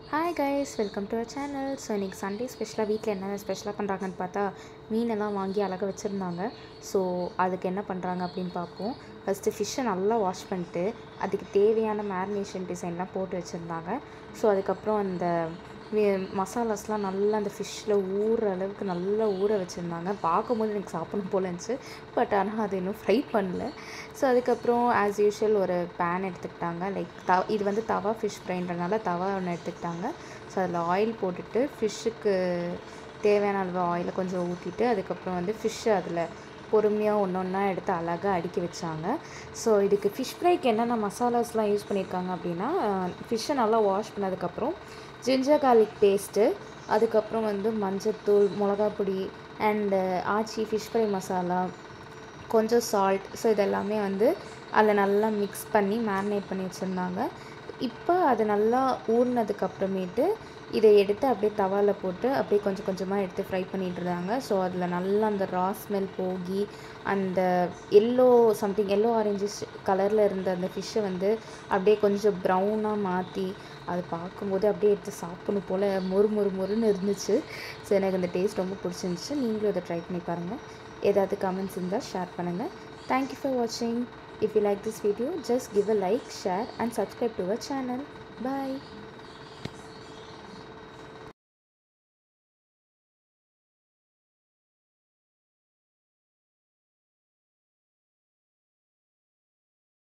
hi guys welcome to our channel so இன்றைக்கி Sunday ஸ்பெஷலாக வீட்டில் என்ன ஸ்பெஷலாக பண்ணுறாங்கன்னு பார்த்தா மீனெல்லாம் வாங்கி அழகாக வச்சுருந்தாங்க ஸோ அதுக்கு என்ன பண்ணுறாங்க அப்படின்னு பார்ப்போம் ஃபஸ்ட்டு ஃபிஷ்ஷை நல்லா வாஷ் பண்ணிட்டு அதுக்கு தேவையான மேரினேஷன் டிசைன்லாம் போட்டு வச்சுருந்தாங்க ஸோ அதுக்கப்புறம் அந்த வி- மசாலாஸ்லாம் நல்லா அந்த ஃபிஷ்ஷில் ஊறுற அளவுக்கு நல்லா ஊற வச்சுருந்தாங்க பார்க்கும்போது எனக்கு சாப்பிடணும் போல இருந்துச்சு பட் ஆனால் அது இன்னும் ஃப்ரை பண்ணல ஸோ அதுக்கப்புறம் ஆஸ் யூஷுவல் ஒரு பேன் எடுத்துக்கிட்டாங்க லைக் த இது வந்து தவா ஃபிஷ் ஃப்ரைன்றனால தவா ஒன்று எடுத்துக்கிட்டாங்க ஸோ அதில் ஆயில் போட்டுட்டு ஃபிஷ்ஷுக்கு தேவையான அளவு ஆயிலை கொஞ்சம் ஊற்றிட்டு அதுக்கப்புறம் வந்து ஃபிஷ்ஷை அதில் பொறுமையாக ஒன்று ஒன்றா எடுத்து அழகாக அடுக்கி வச்சாங்க ஸோ இதுக்கு ஃபிஷ் ஃப்ரைக்கு என்னென்ன மசாலாஸ்லாம் யூஸ் பண்ணியிருக்காங்க அப்படின்னா ஃபிஷ்ஷை நல்லா வாஷ் பண்ணதுக்கப்புறம் ஜிஞ்சர் garlic பேஸ்ட்டு அதுக்கப்புறம் வந்து மஞ்சத்தூள் மிளகாப் பொடி and Aachi fish fry masala கொஞ்சம் சால்ட் ஸோ இதெல்லாமே வந்து அதில் நல்லா மிக்ஸ் பண்ணி மேரினேட் பண்ணி வச்சுருந்தாங்க இப்போ அது நல்லா ஊறினதுக்கு அப்புறமேட்டு இதை எடுத்து அப்படியே தவாவில் போட்டு அப்படியே கொஞ்சம் கொஞ்சமாக எடுத்து ஃப்ரை பண்ணிட்டு இருந்தாங்க ஸோ அதில் நல்லா அந்த ரா ஸ்மெல் போகி அந்த எல்லோ சம்திங் எல்லோ ஆரஞ்சஸ் கலரில் இருந்த அந்த ஃபிஷ்ஷை வந்து அப்படியே கொஞ்சம் ப்ரௌனாக மாற்றி அது பார்க்கும்போது அப்படியே எடுத்து சாப்பிடணும் போல் மொறு மொறு மொறுன்னு இருந்துச்சு ஸோ எனக்கு அந்த டேஸ்ட் ரொம்ப பிடிச்சிருந்துச்சு நீங்களும் அதை ட்ரை பண்ணி பாருங்கள் ஏதாவது கமெண்ட்ஸ் இருந்தால் ஷேர் பண்ணுங்கள் தேங்க்யூ ஃபார் வாட்சிங் if you like this video just give a like share and subscribe to our channel bye